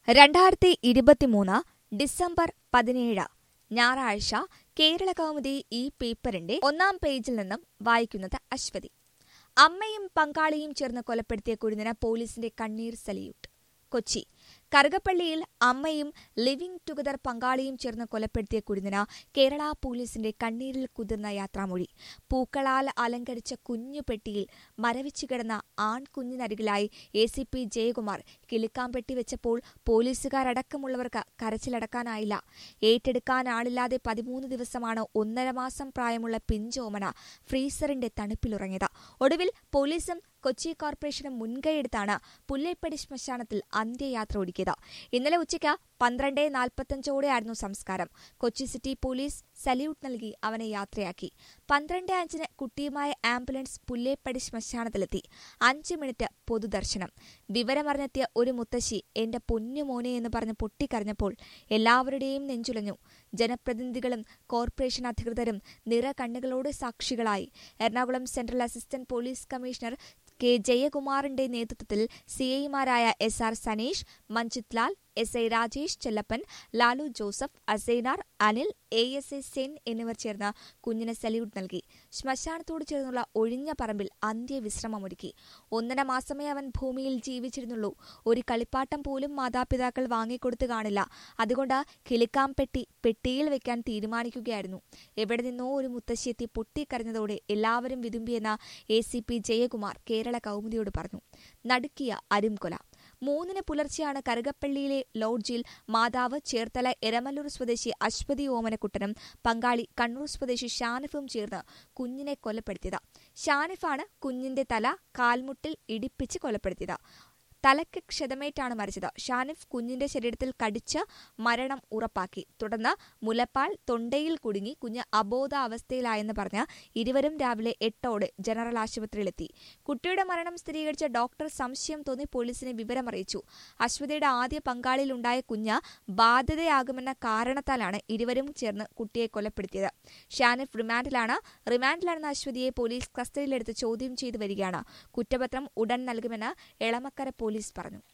രണ്ടായിരത്തി ഇരുപത്തിമൂന്ന് ഡിസംബർ പതിനേഴ് ഞായറാഴ്ച കേരള കൗമുദി ഈ പേപ്പറിന്റെ ഒന്നാം പേജിൽ നിന്നും വായിക്കുന്നത് അശ്വതി അമ്മയും പങ്കാളിയും ചേർന്ന് കൊലപ്പെടുത്തിയ കുരുന്നിന് പോലീസിന്റെ കണ്ണീർ സല്യൂട്ട് കൊച്ചി കറുകപ്പള്ളിയിൽ അമ്മയും ലിവിംഗ് ടുഗദർ പങ്കാളിയും ചേർന്ന് കൊലപ്പെടുത്തിയ കുരുന്നിന് കേരള പോലീസിന്റെ കണ്ണീരിൽ കുതിർന്ന യാത്രാമൊഴി പൂക്കളാൽ അലങ്കരിച്ച കുഞ്ഞു പെട്ടിയിൽ മരവിച്ചു കിടന്ന ആൺകുഞ്ഞിനരികിലായി എ സി പി ജയകുമാർ കിലുക്കാമ്പെട്ടി വെച്ചപ്പോൾ പോലീസുകാരടക്കമുള്ളവർക്ക് കരച്ചിലടക്കാനായില്ല ഏറ്റെടുക്കാനാളില്ലാതെ പതിമൂന്ന് ദിവസമാണ് ഒന്നര മാസം പ്രായമുള്ള പിഞ്ചോമന ഫ്രീസറിന്റെ തണുപ്പിലുറങ്ങിയത് ഒടുവിൽ പോലീസും കൊച്ചി കോർപ്പറേഷനും മുൻകൈയെടുത്താണ് പുല്ലേപ്പടി ശ്മശാനത്തിൽ അന്ത്യയാത്ര ഒരുക്കിയത് ഇന്നലെ ഉച്ചയ്ക്ക് പന്ത്രണ്ട് നാൽപ്പത്തഞ്ചോടെയായിരുന്നു സംസ്കാരം കൊച്ചി സിറ്റി പോലീസ് സല്യൂട്ട് നൽകി അവനെ യാത്രയാക്കി പന്ത്രണ്ട് അഞ്ചിന് കുട്ടിയുമായ ആംബുലൻസ് പുല്ലേപ്പടി ശ്മശാനത്തിലെത്തി അഞ്ച് മിനിറ്റ് പൊതുദർശനം വിവരമറിഞ്ഞെത്തിയ ഒരു മുത്തശ്ശി എന്റെ പൊന്നുമോനെ എന്ന് പറഞ്ഞ് പൊട്ടിക്കരഞ്ഞപ്പോൾ എല്ലാവരുടെയും നെഞ്ചുലഞ്ഞു ജനപ്രതിനിധികളും കോർപ്പറേഷൻ അധികൃതരും നിറകണ്ണുകളോട് സാക്ഷികളായി Ernakulam central assistant police commissioner K ജയകുമാറിന്റെ നേതൃത്വത്തിൽ സിഐമാരായ S R Saneesh Manjith Lal S I Rajesh Chellappan Lalu Joseph Asainar Anil A S A Sen എന്നിവർ ചേർന്ന് കുഞ്ഞിന് സല്യൂട്ട് നൽകി ശ്മശാനത്തോട് ചേർന്നുള്ള ഒഴിഞ്ഞ പറമ്പിൽ അന്ത്യവിശ്രമമൊരുക്കി ഒന്നര മാസമേ അവൻ ഭൂമിയിൽ ജീവിച്ചിരുന്നുള്ളൂ ഒരു കളിപ്പാട്ടം പോലും മാതാപിതാക്കൾ വാങ്ങിക്കൊടുത്തു കാണില്ല അതുകൊണ്ട് കിളിക്കാംപെട്ടി പെട്ടിയിൽ വെക്കാൻ തീരുമാനിക്കുകയായിരുന്നു എവിടെ നിന്നോ ഒരു മുത്തശ്ശിയെത്തി പൊട്ടിക്കരഞ്ഞതോടെ എല്ലാവരും വിതുമ്പിയെന്ന A C P Jayakumar Kerala കൗമുദിയോട് പറഞ്ഞു നടുക്കിയ അരുംകൊല മൂന്നിന് പുലർച്ചെയാണ് കറുകപ്പള്ളിയിലെ ലോഡ്ജിൽ മാതാവ് ചേർത്തല എരമല്ലൂർ സ്വദേശി അശ്വതി ഓമനക്കുട്ടനും പങ്കാളി കണ്ണൂർ സ്വദേശി ഷാനിഫും ചേർന്ന് കുഞ്ഞിനെ കൊലപ്പെടുത്തിയത് ഷാനിഫാണ് കുഞ്ഞിന്റെ തല കാൽമുട്ടിൽ ഇടിപ്പിച്ച് കൊലപ്പെടുത്തിയത് തലയ്ക്ക് ക്ഷതമേറ്റാണ് മരിച്ചത് ഷാനിഫ് കുഞ്ഞിന്റെ ശരീരത്തിൽ കടിച്ച് മരണം ഉറപ്പാക്കി തുടർന്ന് മുലപ്പാൽ തൊണ്ടയിൽ കുടുങ്ങി കുഞ്ഞ് അബോധാവസ്ഥയിലായെന്ന് പറഞ്ഞ് ഇരുവരും രാവിലെ എട്ടോടെ ജനറൽ ആശുപത്രിയിലെത്തി കുട്ടിയുടെ മരണം സ്ഥിരീകരിച്ച ഡോക്ടർ സംശയം തോന്നി പോലീസിനെ വിവരമറിയിച്ചു അശ്വതിയുടെ ആദ്യ പങ്കാളിയിലുണ്ടായ കുഞ്ഞ് ബാധ്യതയാകുമെന്ന കാരണത്താലാണ് ഇരുവരും ചേർന്ന് കുട്ടിയെ കൊലപ്പെടുത്തിയത് ഷാനിഫ് റിമാൻഡിലാണ് റിമാൻഡിലാണെന്ന അശ്വതിയെ പോലീസ് കസ്റ്റഡിയിലെടുത്ത് ചോദ്യം ചെയ്തു വരികയാണ് കുറ്റപത്രം ഉടൻ നൽകുമെന്ന് എളമക്കര പോലീസ് പറഞ്ഞു